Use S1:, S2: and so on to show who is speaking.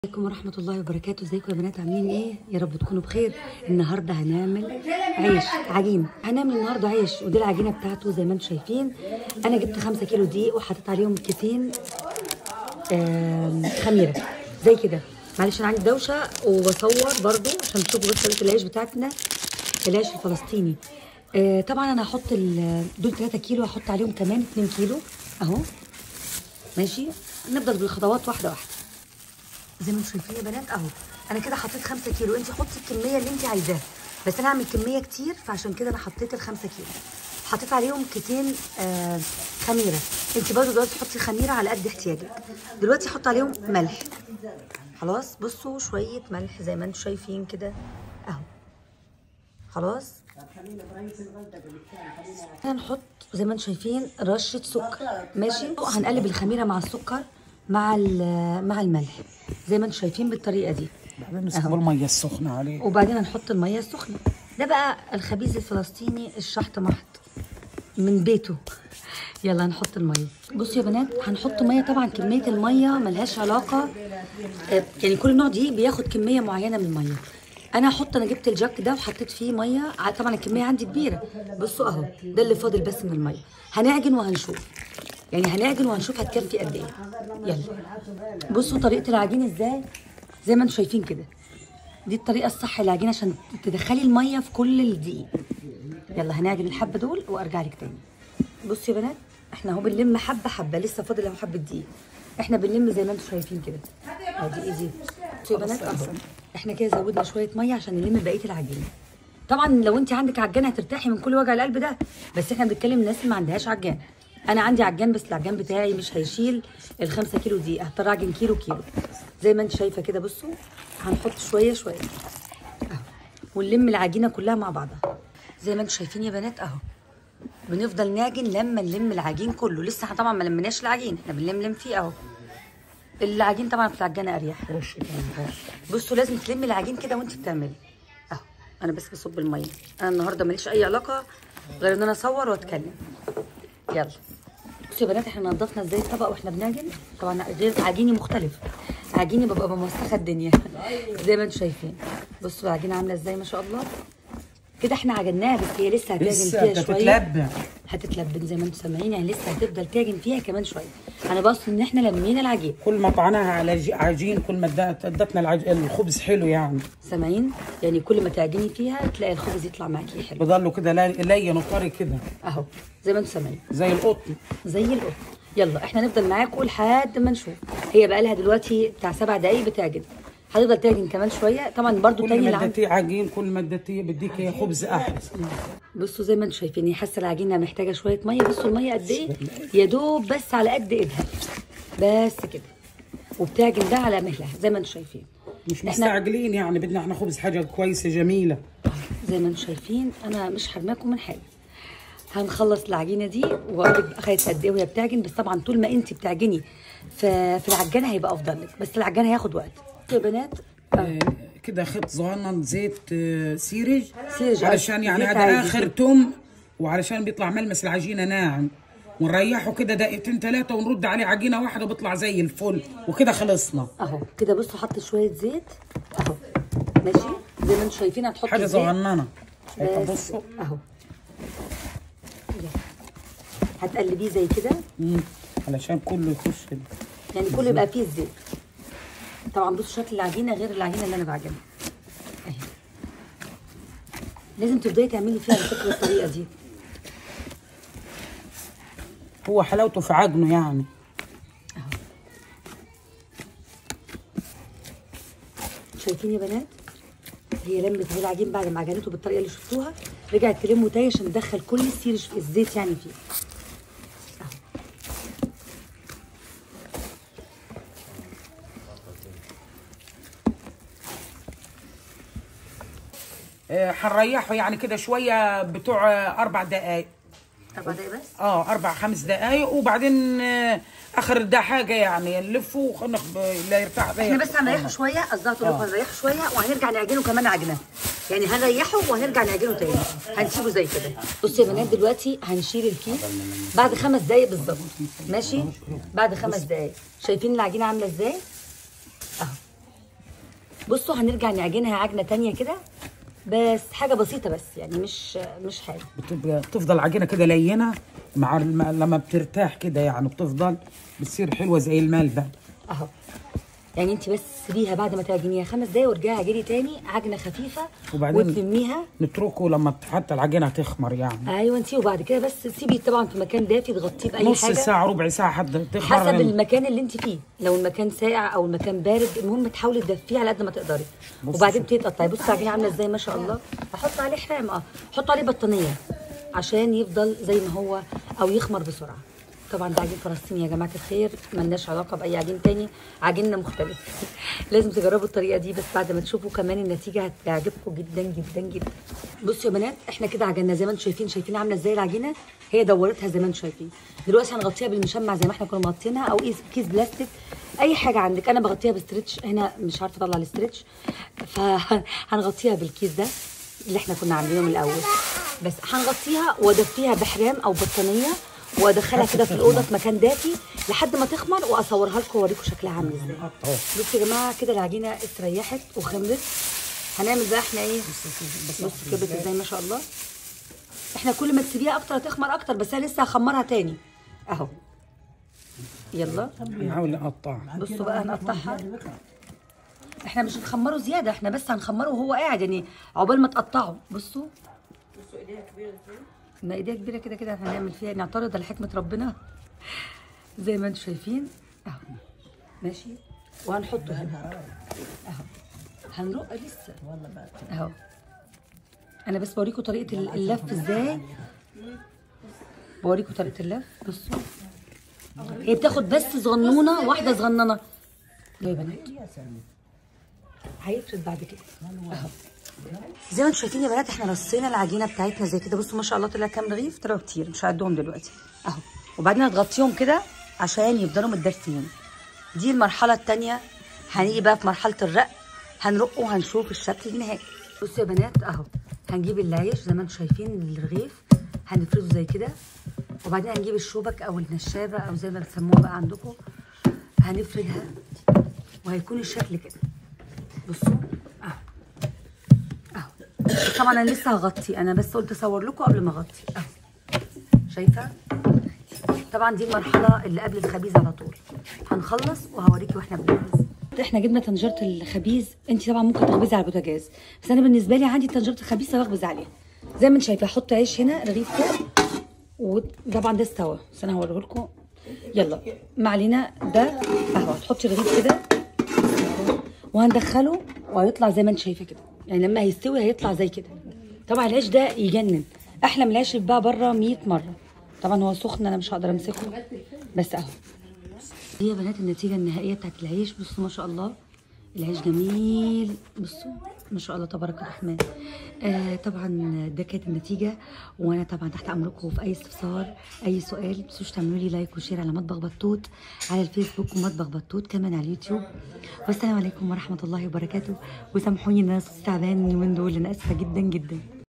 S1: عليكم ورحمة الله وبركاته ازيكم يا بنات عاملين ايه يا رب تكونوا بخير النهاردة هنعمل عيش عجين هنعمل النهاردة عيش ودي العجينة بتاعته زي ما انتم شايفين انا جبت خمسة كيلو دقيق وحطيت عليهم كيسين آم، خميرة زي كده معلش انا عندي دوشة وبصور برضو عشان تشوفوا بس طريقة العيش بتاعتنا العيش الفلسطيني آه، طبعا انا هحط ال- دول 3 كيلو هحط عليهم كمان 2 كيلو اهو ماشي نفضل بالخطوات واحدة واحدة زي ما انتم شايفين يا بنات اهو انا كده حطيت 5 كيلو انت حطي الكميه اللي انت عايزاها بس انا هعمل كميه كتير فعشان كده انا حطيت ال 5 كيلو حطيت عليهم كيسين آه خميره انت برضو دلوقتي حطي خميره على قد احتياجك دلوقتي حط عليهم ملح خلاص بصوا شويه ملح زي ما انتم شايفين كده اهو خلاص هنحط زي ما انتم شايفين رشه سكر ماشي هنقلب الخميره مع السكر مع ال- مع الملح زي ما انتم شايفين بالطريقه دي
S2: بعدين نسكب الميه السخنه عليه
S1: وبعدين هنحط الميه السخنه ده بقى الخبيز الفلسطيني الشحط محط من بيته يلا هنحط الميه بصوا يا بنات هنحط ميه طبعا كميه الميه ملهاش علاقه آه، يعني كل نوع دي بياخد كميه معينه من الميه انا هحط انا جبت الجاك ده وحطيت فيه ميه ع- طبعا الكميه عندي كبيره بصوا اهو ده اللي فاضل بس من الميه هنعجن وهنشوف يعني هنعجن وهنشوف هتكفي قد ايه يلا بصوا طريقه العجين ازاي زي ما انتم شايفين كده دي الطريقه الصح للعجين عشان تدخلي الميه في كل الدقيق يلا هنعجن الحبه دول وارجع لك تاني بصوا يا بنات احنا اهو بنلم حبه حبه لسه فاضل اهو حبه دقيق احنا بنلم زي ما انتم شايفين كده اهو دي ايدي بصوا يا بنات اهو احنا كده زودنا شويه ميه عشان نلم بقيه العجينه طبعا لو انت عندك عجان هترتاحي من كل وجع القلب ده بس احنا بنتكلم الناس اللي ما عندهاش عجان انا عندي عجان بس العجان بتاعي مش هيشيل الخمسة كيلو دي هضطر اعجن كيلو كيلو زي ما انت شايفه كده بصوا هنحط شويه شويه اهو ونلم العجينه كلها مع بعضها زي ما انتم شايفين يا بنات اهو بنفضل نعجن لما نلم العجين كله لسه احنا طبعا ما لمناش العجين احنا بنلملم فيه اهو العجين طبعا في العجانه اريح
S2: رش كده رش
S1: بصوا لازم تلمي العجين كده وانت بتعملي اهو انا بس بصب الميه انا النهارده ماليش اي علاقه غير ان انا اصور واتكلم يلا بصوا يا بنات احنا نضفنا ازاي الطبق واحنا بنعجن طبعا غير عجيني مختلف عجيني ببقى بموسخه الدنيا زي ما انتم شايفين بصوا العجينه عامله ازاي ما شاء الله كده احنا عجناها بس هي لسه هتعجن
S2: لسه
S1: فيها شويه
S2: تتلبع
S1: هتتلبن زي ما انتم سامعين يعني لسه هتفضل تعجن فيها كمان شويه انا بقصد ان احنا لمينا العجين
S2: كل ما طعناها على ج- عجين كل ما ادت- ادتنا العج... الخبز حلو يعني
S1: سامعين يعني كل ما تعجني فيها تلاقي الخبز يطلع معاكي حلو
S2: بضله كده لا- لين وطري كده
S1: اهو زي ما انتم سامعين
S2: زي القطن
S1: زي القط يلا احنا نفضل معاكم لحد ما نشوف هي بقى لها دلوقتي بتاع سبع دقايق بتعجن هتفضل تعجن كمان شويه طبعا برضو تاني
S2: كل
S1: اللي
S2: ما
S1: عند
S2: اديتيه عجين كل ما اديتيه بديك خبز احسن
S1: بصوا زي ما انتم شايفين هي حاسه العجينه محتاجه شويه ميه بصوا الميه قد ايه يا دوب بس على قد ايدها بس كده وبتعجن ده على مهلها زي ما انتم شايفين
S2: مش
S1: احنا
S2: مستعجلين يعني بدنا احنا خبز حاجه كويسه جميله
S1: زي ما انتم شايفين انا مش حرماكم من حاجه هنخلص العجينه دي واقول لك اخدت قد ايه وهي بتعجن بس طبعا طول ما انت بتعجني في في العجانه هيبقى افضل لك بس العجانه هياخد وقت يا بنات
S2: آه، كده خيط صغنن زيت آه، سيرج
S1: سيرج،
S2: علشان يعني
S1: زيت
S2: هذا
S1: عادي.
S2: اخر توم وعلشان بيطلع ملمس العجينه ناعم ونريحه كده دقيقتين ثلاثه ونرد عليه عجينه واحده بيطلع زي الفل وكده خلصنا
S1: اهو كده بصوا حط شويه زيت اهو ماشي زي ما انتم شايفين هتحطي
S2: حاجه
S1: الزيت
S2: صغننه شايفه
S1: بس
S2: بصوا
S1: اهو يلا. هتقلبيه زي كده
S2: مم. علشان كله يخش كده.
S1: يعني كله يبقى فيه الزيت طبعا بصوا شكل العجينه غير العجينه اللي انا بعجنها اهي لازم تبداي تعملي فيها على فكره الطريقه دي
S2: هو حلاوته في عجنه يعني
S1: شايفين يا بنات هي لمت اهي العجين بعد ما عجنته بالطريقه اللي شفتوها رجعت تلمه تاني عشان تدخل كل السيرج في الزيت يعني فيه أهو.
S2: آه، هنريحه يعني كده شويه بتوع آه، اربع دقائق
S1: اربع دقايق بس
S2: اه اربع خمس دقائق وبعدين آه، اخر ده حاجه يعني نلفه وخنخ لا يرتاح
S1: احنا بس هنريحه شويه قصدها تقول لكم هنريحه شويه وهنرجع نعجنه كمان عجنه يعني هنريحه وهنرجع نعجنه تاني هنسيبه زي كده بصوا يا بنات دلوقتي هنشيل الكيس بعد خمس دقايق بالظبط ماشي بعد خمس دقايق شايفين العجينه عامله ازاي اهو بصوا هنرجع نعجنها عجنه تانية كده بس حاجه بسيطه بس يعني مش مش حاجه
S2: بتبقى بتفضل عجينه كده لينه مع الم... لما بترتاح كده يعني بتفضل بتصير حلوه زي المال ده
S1: اهو يعني انت بس سيبيها بعد ما تعجنيها خمس دقايق وارجعي عجني تاني عجنه خفيفه
S2: وبعدين-
S1: وتلميها
S2: نتركه لما حتى العجينه تخمر يعني
S1: ايوه انتي وبعد كده بس سيبي طبعا في مكان دافي تغطيه باي
S2: نص
S1: حاجه
S2: ساعه ربع ساعه حد تخمر
S1: حسب المكان اللي انت فيه لو المكان ساقع او المكان بارد المهم تحاولي تدفيه على قد ما تقدري
S2: بص
S1: وبعدين تقطعي بصي العجينه عامله ازاي ما شاء الله احط عليه حرام اه حط عليه بطانيه عشان يفضل زي ما هو او يخمر بسرعه طبعا ده عجين فلسطيني يا جماعه الخير ملناش علاقه باي عجين تاني عجيننا مختلف لازم تجربوا الطريقه دي بس بعد ما تشوفوا كمان النتيجه هتعجبكم جدا جدا جدا بصوا يا بنات احنا كده عجننا زي ما انتم شايفين شايفين عامله ازاي العجينه هي دورتها زي ما انتم شايفين دلوقتي هنغطيها بالمشمع زي ما احنا كنا مغطينها او كيس- كيس بلاستيك اي حاجه عندك انا بغطيها بستريتش هنا مش عارفه اطلع الاستريتش فهنغطيها بالكيس ده اللي احنا كنا عاملينه من الاول بس هنغطيها وادفيها بحرام او بطانيه وادخلها كده في الاوضه في مكان دافي لحد ما تخمر واصورها لكم واوريكم شكلها عامل ازاي
S2: اهو
S1: بصوا يا جماعه كده العجينه استريحت وخمرت هنعمل بقى احنا ايه بص كبرت ازاي ما شاء الله احنا كل ما تسيبيها اكتر هتخمر اكتر بس انا لسه هخمرها تاني اهو يلا
S2: نحاول نقطعها
S1: بصوا بقى هنقطعها احنا مش هنخمره زياده احنا بس هنخمره وهو قاعد يعني عقبال ما تقطعه بصوا ما ايديها كبيره كده كده هنعمل فيها نعترض على حكمه ربنا زي ما انتم شايفين اهو ماشي وهنحطه هنا اهو هنرق لسه اهو انا بس بوريكم طريقه ال- اللف ازاي بوريكم طريقه اللف بصوا هي بتاخد بس صغنونه واحده صغننه يا بنات هيفرد بعد كده اهو زي ما انتم شايفين يا بنات احنا رصينا العجينه بتاعتنا زي كده بصوا ما شاء الله طلع كام رغيف طلعوا كتير مش هعدهم دلوقتي اهو وبعدين هتغطيهم كده عشان يفضلوا متدفيين دي المرحله الثانيه هنيجي بقى في مرحله الرق هنرق وهنشوف الشكل النهائي بصوا يا بنات اهو هنجيب العيش زي ما انتم شايفين الرغيف هنفرده زي كده وبعدين هنجيب الشوبك او النشابه او زي ما بتسموها بقى عندكم هنفردها وهيكون الشكل كده بصوا اهو اهو بس طبعا انا لسه هغطي انا بس قلت اصور لكم قبل ما اغطي اهو شايفه طبعا دي المرحله اللي قبل الخبيز على طول هنخلص وهوريكي واحنا بنخبز احنا جبنا طنجره الخبيز انت طبعا ممكن تخبزي على البوتاجاز بس انا بالنسبه لي عندي طنجره الخبيز فبخبز عليها زي ما انت شايفه احط عيش هنا رغيف فوق وطبعا ده استوى بس انا هوريه لكم يلا ما علينا ده اهو هتحطي رغيف كده وهندخله وهيطلع زي ما انت شايفه كده يعني لما هيستوي هيطلع زي كده طبعا العيش ده يجنن احلى من العيش اللي بقى بره 100 مره طبعا هو سخن انا مش هقدر امسكه بس اهو دي يا بنات النتيجه النهائيه بتاعت العيش بصوا ما شاء الله العيش جميل بصوا ما شاء الله تبارك الرحمن آه طبعا ده كانت النتيجه وانا طبعا تحت امركم في اي استفسار اي سؤال ما تنسوش تعملوا لي لايك وشير على مطبخ بطوط على الفيسبوك ومطبخ بطوط كمان على اليوتيوب والسلام عليكم ورحمه الله وبركاته وسامحوني ان انا صوتي تعبان اليومين دول انا اسفه جدا جدا